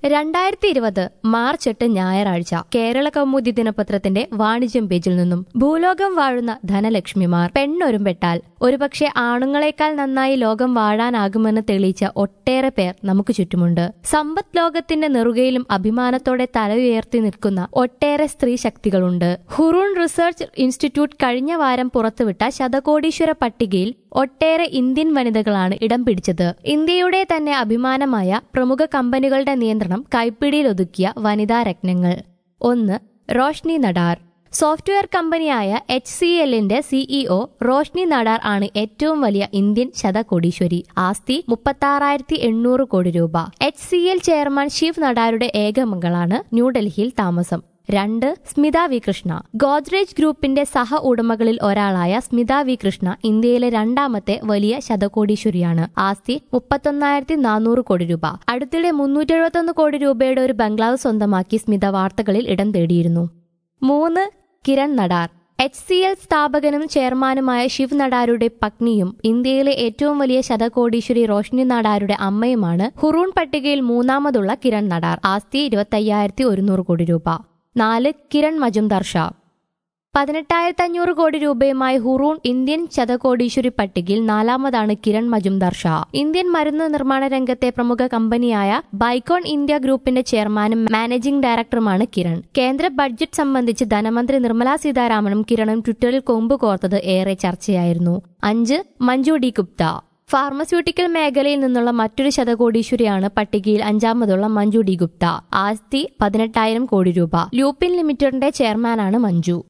രണ്ടായിരത്തി ഇരുപത് മാർച്ച് എട്ട് ഞായറാഴ്ച കേരള കൗമുദി ദിനപത്രത്തിന്റെ വാണിജ്യം പേജിൽ നിന്നും ഭൂലോകം വാഴുന്ന ധനലക്ഷ്മിമാർ പെണ്ണൊരുമ്പെട്ടാൽ ഒരുപക്ഷെ ആണുങ്ങളെക്കാൾ നന്നായി ലോകം വാഴാനാകുമെന്ന് തെളിയിച്ച ഒട്ടേറെ പേർ നമുക്ക് ചുറ്റുമുണ്ട് സമ്പദ് ലോകത്തിന്റെ നെറുകയിലും അഭിമാനത്തോടെ തല ഉയർത്തി നിൽക്കുന്ന ഒട്ടേറെ സ്ത്രീ ശക്തികളുണ്ട് ഹുറൂൺ റിസർച്ച് ഇൻസ്റ്റിറ്റ്യൂട്ട് കഴിഞ്ഞ വാരം പുറത്തുവിട്ട ശതകോടീശ്വര പട്ടികയിൽ ഒട്ടേറെ ഇന്ത്യൻ വനിതകളാണ് ഇടം പിടിച്ചത് ഇന്ത്യയുടെ തന്നെ അഭിമാനമായ പ്രമുഖ കമ്പനികളുടെ നിയന്ത്രണം കൈപ്പിടിയിലൊതുക്കിയ വനിതാ രത്നങ്ങൾ ഒന്ന് റോഷ്നി നഡാർ സോഫ്റ്റ്വെയർ കമ്പനിയായ എച്ച് സി എല്ലിന്റെ സിഇഒ റോഷ്നി നഡാർ ആണ് ഏറ്റവും വലിയ ഇന്ത്യൻ ശതകോടീശ്വരി ആസ്തി മുപ്പത്താറായിരത്തി എണ്ണൂറ് കോടി രൂപ H C L chairman Shiv നഡാരുടെ ഏക മകളാണ് ന്യൂഡൽഹിയിൽ താമസം രണ്ട് സ്മിത വി കൃഷ്ണ ഗോദ്രേജ് ഗ്രൂപ്പിന്റെ സഹ ഉടമകളിൽ ഒരാളായ സ്മിത വി കൃഷ്ണ ഇന്ത്യയിലെ രണ്ടാമത്തെ വലിയ ശതകോടീശ്വരിയാണ് ആസ്തി മുപ്പത്തൊന്നായിരത്തി നാനൂറ് കോടി രൂപ അടുത്തിടെ മുന്നൂറ്റി എഴുപത്തൊന്ന് കോടി രൂപയുടെ ഒരു ബംഗ്ലാവ് സ്വന്തമാക്കി സ്മിത വാർത്തകളിൽ ഇടം തേടിയിരുന്നു മൂന്ന് Kiran Nadar H C L സ്ഥാപകനും ചെയർമാനുമായ ശിവ് നടാരുടെ പത്നിയും ഇന്ത്യയിലെ ഏറ്റവും വലിയ ശതകോടീശ്വരി റോഷ്നി നടാരുടെ അമ്മയുമാണ് ഹുറൂൺ പട്ടികയിൽ മൂന്നാമതുള്ള കിരൺ നടാർ ആസ്തി ഇരുപത്തയ്യായിരത്തി ഒരുന്നൂറ് കോടി രൂപ നാല് കിരൺ മജുംദാർ ഷാ പതിനെട്ടായിരത്തി അഞ്ഞൂറ് കോടി രൂപയുമായി ഹുറൂൺ ഇന്ത്യൻ ശതകോടീശ്വരി പട്ടികയിൽ നാലാമതാണ് കിരൺ മജുംദാർ ഷാ ഇന്ത്യൻ മരുന്ന് നിർമ്മാണ രംഗത്തെ പ്രമുഖ കമ്പനിയായ ബൈക്കോൺ ഇന്ത്യ ഗ്രൂപ്പിന്റെ ചെയർമാനും മാനേജിംഗ് ഡയറക്ടറുമാണ് കിരൺ കേന്ദ്ര ബഡ്ജറ്റ് സംബന്ധിച്ച് ധനമന്ത്രി നിർമ്മലാ സീതാരാമനും കിരണും ട്വിറ്ററിൽ കൊമ്പ് കോർത്തത് ഏറെ ചർച്ചയായിരുന്നു അഞ്ച് മഞ്ജു ഡി ഗുപ്ത ഫാർമസ്യൂട്ടിക്കൽ മേഖലയിൽ നിന്നുള്ള മറ്റൊരു ശതകോടീശ്വരിയാണ് പട്ടികയിൽ അഞ്ചാമതുള്ള മഞ്ജു ഡി ഗുപ്ത ആസ്തി പതിനെട്ടായിരം കോടി രൂപ ലൂപ്പിൻ ലിമിറ്റഡിന്റെ ചെയർമാനാണ് മഞ്ജു